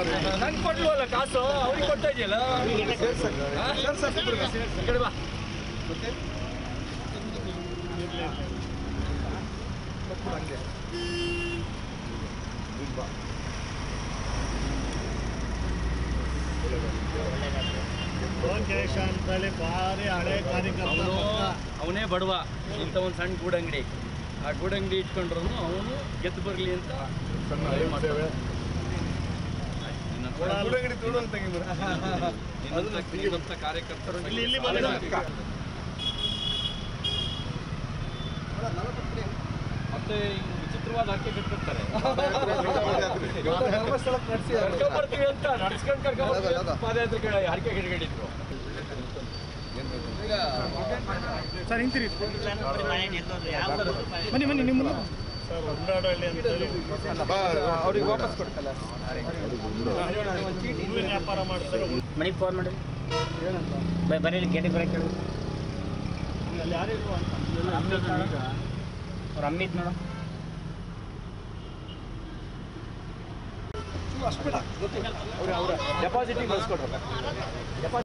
ನನ್ ಕೊಡ್ಲಲ್ಲ ಕಾಸು ಅವ್ರಿಗೆ ಕೊಡ್ತಾ ಇದೆಯಲ್ಲ ಈ ಕಡೆ ಬಾ ಲೋಕೇಶ್ ಅಂತೇಳಿ ಭಾರಿ ಹಳೆ ಕಾರ್ಯಕರ್ತ ಅವನು ಪಕ್ಕ. ಅವನೇ ಬಡವ ಇಂಥ ಒಂದು ಸಣ್ಣ ಗೂಡಂಗಡಿ ಆ ಗೂಡಂಗಡಿ ಇಟ್ಕೊಂಡ್ರು ಅವನು ಗೆದ್ದು ಬರಲಿ ಅಂತ ಮಾಡ್ತೇವೆ ನಿನ್ನಂಥ ಕಾರ್ಯಕರ್ತರು ಇಲ್ಲಿ ಇಲ್ಲಿ ಬಂದು ಮತ್ತೆ ಹಿಂಗ್ ವಿಚಿತ್ರವಾದ ಹರಕೆ ಕಟ್ಟಿರ್ತಾರೆ ಬರ್ತೀವಿ ಅಂತ ನಡ್ಸ್ಕೊಂಡು ಕರ್ಕೊಂಡ್ಬರ್ತೀವಿ ಅಂತ ಪಾದಯಾತ್ರೆ ಕಡೆ ಹರಕೆ ಕಟ್ಕೊಂಡಿದ್ರು ಸರ್ ಹಿಂತಿರಿ ಬನ್ನಿ ಬನ್ನಿ ನಿಮ್ಮ ಸರ್ ಉಂಡಾಡಳ್ಳಿ ಅಂತೇಳಿ ಅವ್ರಿಗೆ ವಾಪಸ್ ಕೊಡ್ತಲ್ಲ ಹೂವಿನ ವ್ಯಾಪಾರ ಮಾಡ್ತಾರೆ ಮನೆಗೆ ಫೋನ್ ಮಾಡಿ ಬರೀ ಗೇಟಿಗೆ ಬರೋಕೆ ಹೇಳಿ ಅಲ್ಲಿ ಯಾರಿಲ್ವಾ ಅಂತ ಅವ್ರ ಅಮ್ಮ ಇದ್ ನೋಡು ಡೆಪಾಸಿಟಿಗೆ ಕಳಿಸ್ಕೊಡ್ರಲ್ಲ